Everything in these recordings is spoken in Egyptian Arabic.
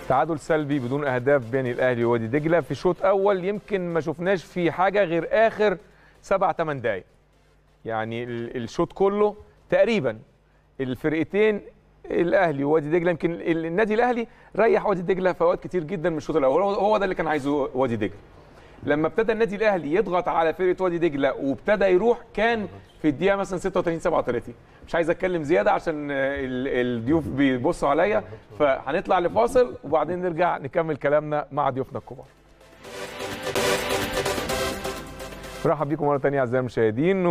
تعادل سلبي بدون اهداف بين الاهلي ووادي دجله في شوط اول يمكن ما شفناش فيه حاجه غير اخر سبع ثمان دقائق يعني ال- الشوط كله تقريبا الفرقتين الاهلي ووادي دجله يمكن ال- النادي الاهلي ريح وادي دجله في اوقات كتير جدا من الشوط الاول هو- هو ده اللي كان عايزه وادي دجله لما ابتدى النادي الاهلي يضغط على فرقه وادي دجله وابتدى يروح كان في الدقيقه مثلا 36 37 مش عايز اتكلم زياده عشان ال- الضيوف بيبصوا عليا فهنطلع لفاصل وبعدين نرجع نكمل كلامنا مع ضيوفنا الكبار مرحب بيكم مره ثانيه اعزائي المشاهدين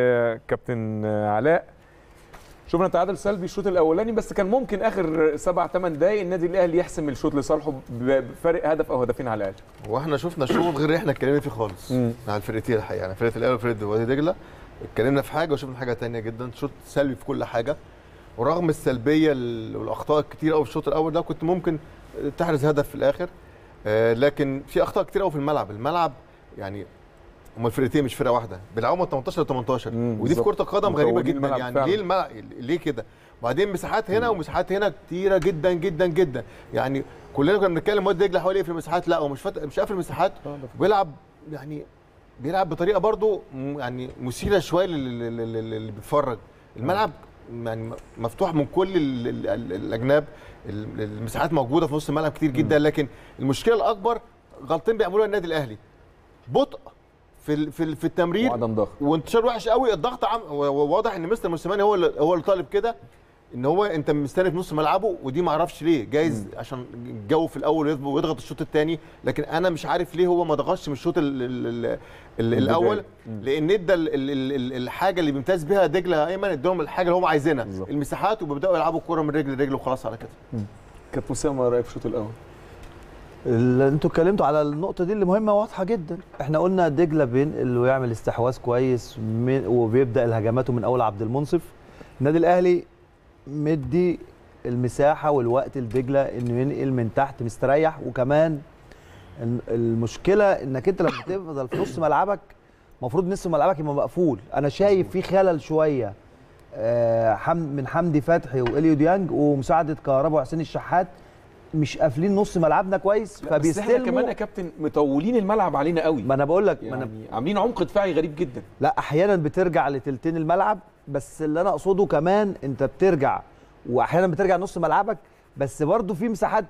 وكابتن علاء شفنا تعادل سلبي الشوط الاولاني بس كان ممكن اخر سبع ثمان دقائق النادي الاهلي يحسم الشوط لصالحه بفارق هدف او هدفين على الاقل واحنا شفنا شوط غير اللي احنا اتكلمنا فيه خالص مم. على الفرقتين الحقيقه يعني فرقه الاهلي وفرقه وادي دجله اتكلمنا في حاجه وشفنا حاجه تانية جدا شوط سلبي في كل حاجه ورغم السلبيه ال- والاخطاء الكتير قوي في الشوط الاول ده كنت ممكن تحرز هدف في الاخر آه، لكن في اخطاء كتير قوي في الملعب الملعب يعني هما الفرقتين مش فرقه واحده بيلعبوا من 18 ل 18 مم، ودي في بالظبط. كره القدم غريبه مطولين جدا الملعب يعني فعلا. ليه الملعب ليه كده وبعدين مساحات هنا ومساحات هنا كتيره جدا جدا جدا يعني كلنا كنا بنتكلم وادي دجله حوالي يقفل المساحات لا هو مش فات... مش قافل المساحات بيلعب يعني بيلعب بطريقه برضو م- يعني مثيره شويه لل- لل- لل- اللي بيتفرج الملعب يعني مفتوح من كل ال- ال- ال- الاجناب ال- المساحات موجوده في نص الملعب كتير جدا لكن المشكله الاكبر غلطين بيعملوها النادي الاهلي بطء في ال- في ال- في التمرير وعدم ضغط وانتشار وحش قوي الضغط عم و- و- واضح ان مستر موسيماني هو اللي هو اللي طالب كده ان هو انت مستني في نص ملعبه ودي ما اعرفش ليه جايز عشان الجو في الاول يضبط ويضغط الشوط الثاني لكن انا مش عارف ليه هو ما ضغطش من الشوط ال- ال- ال- ال- الاول لان ادى ال- ال- ال- ال- الحاجه اللي بيمتاز بيها دجله يا ايمن اداهم الحاجه اللي هم عايزينها بالظبط. المساحات وبيبداوا يلعبوا الكوره من رجل لرجل وخلاص على كده كابتن اسامه رايك في الشوط الاول اللي انتوا اتكلمتوا على النقطة دي اللي مهمة واضحة جدا احنا قلنا دجلة بينقل ويعمل استحواذ كويس من وبيبدأ الهجماته من أول عبد المنصف النادي الأهلي مدي المساحة والوقت لدجلة انه ينقل من تحت مستريح وكمان ال- المشكلة انك انت لما تفضل في نص ملعبك المفروض نص ملعبك يبقى مقفول انا شايف في خلل شوية آه، حم من حمدي فتحي واليو ديانج ومساعدة كهربا وحسين الشحات مش قافلين نص ملعبنا كويس بس احنا كمان يا فبيستلموا كابتن مطولين الملعب علينا قوي ما انا بقول لك ما انا يعني عاملين عمق دفاعي غريب جدا لا احيانا بترجع لتلتين الملعب بس اللي انا اقصده كمان انت بترجع واحيانا بترجع نص ملعبك بس برضو في مساحات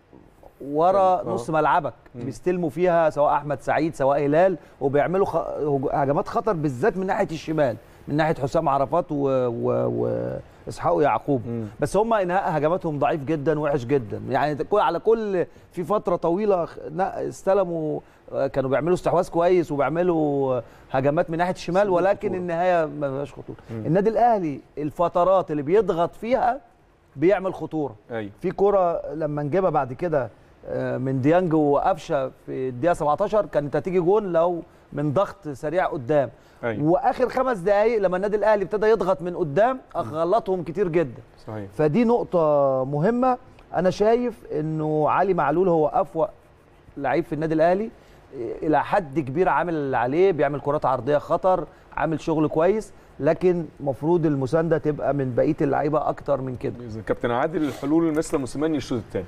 ورا آه. نص ملعبك مم. بيستلموا فيها سواء احمد سعيد سواء هلال وبيعملوا خ... هج- هجمات خطر بالذات من ناحيه الشمال من ناحيه حسام عرفات و... و... واسحاق يعقوب مم. بس هم انهاء هجماتهم ضعيف جدا وحش جدا يعني كل- على كل في فتره طويله خ- نا- استلموا آه، كانوا بيعملوا استحواذ كويس وبيعملوا آه، هجمات من ناحيه الشمال ولكن النهايه ما فيهاش خطوره النادي الاهلي الفترات اللي بيضغط فيها بيعمل خطوره ايوه في كرة لما نجيبها بعد كده آه، من ديانج وقفشه في الدقيقه 17 كانت هتيجي جون لو من ضغط سريع قدام ايوه واخر خمس دقائق لما النادي الاهلي ابتدى يضغط من قدام غلطهم كتير جدا صحيح فدي نقطه مهمه انا شايف انه علي معلول هو افوق لعيب في النادي الاهلي إيه، الى حد كبير عامل اللي عليه بيعمل كرات عرضيه خطر عامل شغل كويس لكن المفروض المسانده تبقى من بقيه اللعيبه اكتر من كده إذن كابتن عادل الحلول مثل موسيماني الشوط الثاني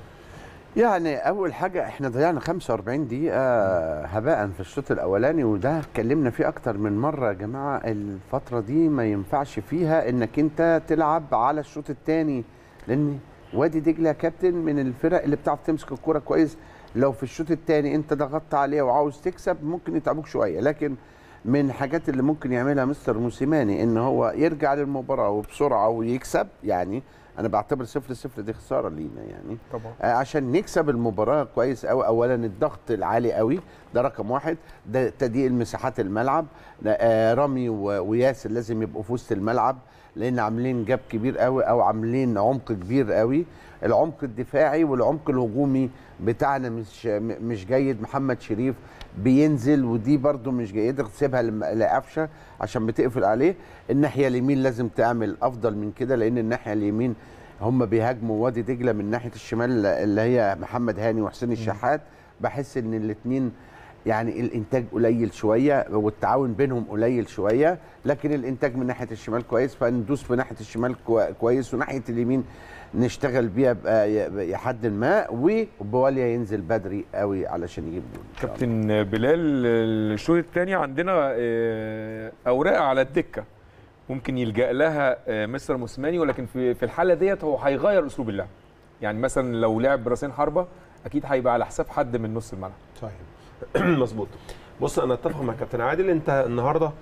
يعني اول حاجه احنا ضيعنا 45 دقيقه هباء في الشوط الاولاني وده اتكلمنا فيه اكتر من مره يا جماعه الفتره دي ما ينفعش فيها انك انت تلعب على الشوط الثاني لان وادي دجله يا كابتن من الفرق اللي بتعرف تمسك الكوره كويس لو في الشوط الثاني انت ضغطت عليه وعاوز تكسب ممكن يتعبوك شويه لكن من الحاجات اللي ممكن يعملها مستر موسيماني ان هو يرجع للمباراه وبسرعه ويكسب يعني انا بعتبر صفر صفر دي خساره لينا يعني طبعا آه، عشان نكسب المباراه كويس قوي اولا الضغط العالي قوي ده رقم واحد ده تضييق المساحات الملعب ده، آه، رامي و- وياسر لازم يبقوا في وسط الملعب لان عاملين جاب كبير قوي او عاملين عمق كبير قوي العمق الدفاعي والعمق الهجومي بتاعنا مش م- مش جيد محمد شريف بينزل ودي برده مش جيده تسيبها لم- لقفشه عشان بتقفل عليه الناحيه اليمين لازم تعمل افضل من كده لان الناحيه اليمين هم بيهاجموا وادي دجله من ناحيه الشمال اللي هي محمد هاني وحسين الشحات بحس ان الاثنين يعني الانتاج قليل شويه والتعاون بينهم قليل شويه لكن الانتاج من ناحيه الشمال كويس فندوس من ناحيه الشمال كو- كويس وناحيه اليمين نشتغل بيها بقى حد ما وبواليا ينزل بدري قوي علشان يجيب جول إن شاء الله. كابتن بلال الشوط الثاني عندنا آه، اوراق على الدكه ممكن يلجا لها آه، مستر موسيماني ولكن في في الحاله ديت هو هيغير اسلوب اللعب يعني مثلا لو لعب براسين حربه اكيد هيبقى على حساب حد من نص الملعب صحيح مظبوط بص انا اتفق مع كابتن عادل انت النهارده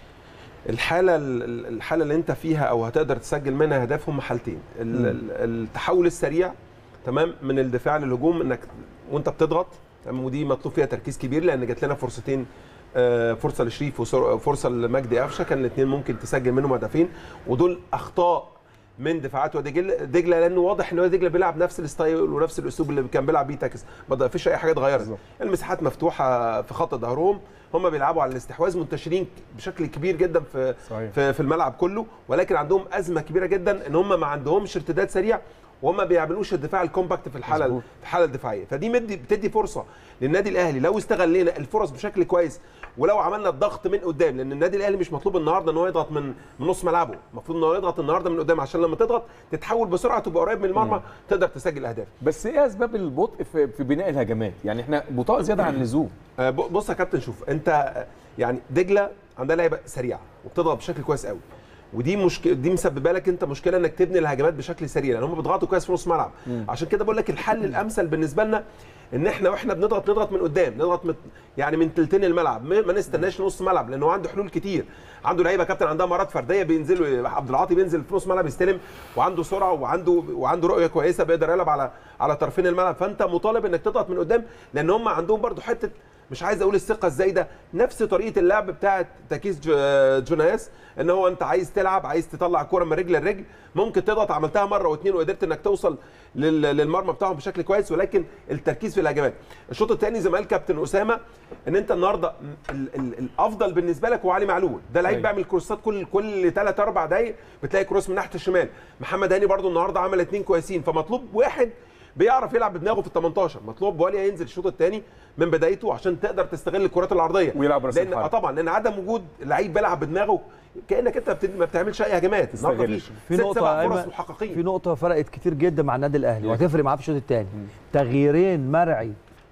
الحاله ال- الحاله اللي انت فيها او هتقدر تسجل منها اهداف هم حالتين ال- ال- التحول السريع تمام من الدفاع للهجوم انك وانت بتضغط تمام ودي مطلوب فيها تركيز كبير لان جات لنا فرصتين آه، فرصه لشريف وفرصه لمجدي قفشه كان الاثنين ممكن تسجل منهم هدفين ودول اخطاء من دفاعات وادي جل- دجله لانه واضح ان وادي دجله بيلعب نفس الستايل ونفس الاسلوب اللي كان بيلعب بيه تاكس ما فيش اي حاجه اتغيرت بالظبط. المساحات مفتوحه في خط ظهرهم هم بيلعبوا على الاستحواذ منتشرين بشكل كبير جدا في صحيح. في, في الملعب كله ولكن عندهم ازمه كبيره جدا ان هم ما عندهمش ارتداد سريع وهم ما بيعملوش الدفاع الكومباكت في الحاله مظبوط. في الحاله الدفاعيه فدي مدي بتدي فرصه للنادي الاهلي لو استغلينا الفرص بشكل كويس ولو عملنا الضغط من قدام لان النادي الاهلي مش مطلوب النهارده ان هو يضغط من من نص ملعبه المفروض ان هو يضغط النهارده من قدام عشان لما تضغط تتحول بسرعه تبقى قريب من المرمى تقدر تسجل اهداف بس ايه اسباب البطء في في بناء الهجمات يعني احنا بطاء زياده عن اللزوم آه، ب- بص يا كابتن شوف انت آه، يعني دجله عندها لعيبه سريعه وبتضغط بشكل كويس قوي ودي مشكله دي مسببه لك انت مشكله انك تبني الهجمات بشكل سريع لان هم بيضغطوا كويس في نص ملعب عشان كده بقول لك الحل الامثل بالنسبه لنا ان احنا واحنا بنضغط نضغط من قدام نضغط من يعني من تلتين الملعب ما ما نستناش نص ملعب لانه عنده حلول كتير عنده لعيبه كابتن عندها مهارات فرديه بينزلوا عبد العاطي بينزل في نص ملعب يستلم وعنده سرعه وعنده وعنده رؤيه كويسه بيقدر يلعب على على طرفين الملعب فانت مطالب انك تضغط من قدام لان هم عندهم برضو حته مش عايز اقول الثقه الزايده نفس طريقه اللعب بتاعه تاكيس جو- جوناس ان هو انت عايز تلعب عايز تطلع الكوره من رجل لرجل ممكن تضغط عملتها مره واثنين وقدرت انك توصل لل- للمرمى بتاعهم بشكل كويس ولكن التركيز في الهجمات الشوط الثاني زي ما قال كابتن اسامه ان انت النهارده ال ال الافضل بالنسبه لك هو علي معلول ده لعيب أيوة. بيعمل كروسات كل كل 3 4 دقائق بتلاقي كروس من ناحيه الشمال محمد هاني برده النهارده عمل اثنين كويسين فمطلوب واحد بيعرف يلعب بدماغه في ال 18 مطلوب بواليا ينزل الشوط الثاني من بدايته عشان تقدر تستغل الكرات العرضيه ويلعب رأس لان الحرب. اه طبعا لان عدم وجود لعيب بيلعب بدماغه كانك انت بت- ما بتعملش اي هجمات النهارده في تستغلش. في ست نقطة سبع يا فرص أيمن، محققين في نقطة فرقت كتير جدا مع النادي الأهلي وهتفرق معاه في الشوط الثاني تغييرين مرعي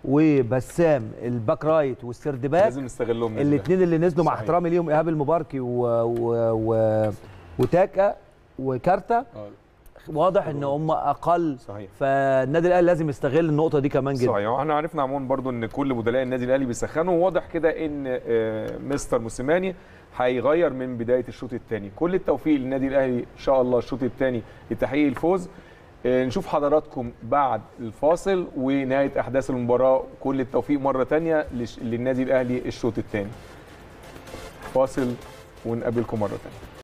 وبسام الباك رايت والسردباك لازم نستغلهم نزل. الاثنين اللي نزلوا مع صحيح. احترامي ليهم ايهاب المباركي و... و... و... وتاكا وكارتا آه، واضح ان هم اقل صحيح فالنادي الاهلي لازم يستغل النقطه دي كمان جدا صحيح واحنا عرفنا عموما برضو ان كل بدلاء النادي الاهلي بيسخنوا وواضح كده ان آه، مستر موسيماني هيغير من بدايه الشوط الثاني كل التوفيق للنادي الاهلي ان شاء الله الشوط الثاني لتحقيق الفوز آه، نشوف حضراتكم بعد الفاصل ونهايه احداث المباراه كل التوفيق مره ثانيه للنادي الاهلي الشوط الثاني فاصل ونقابلكم مره ثانيه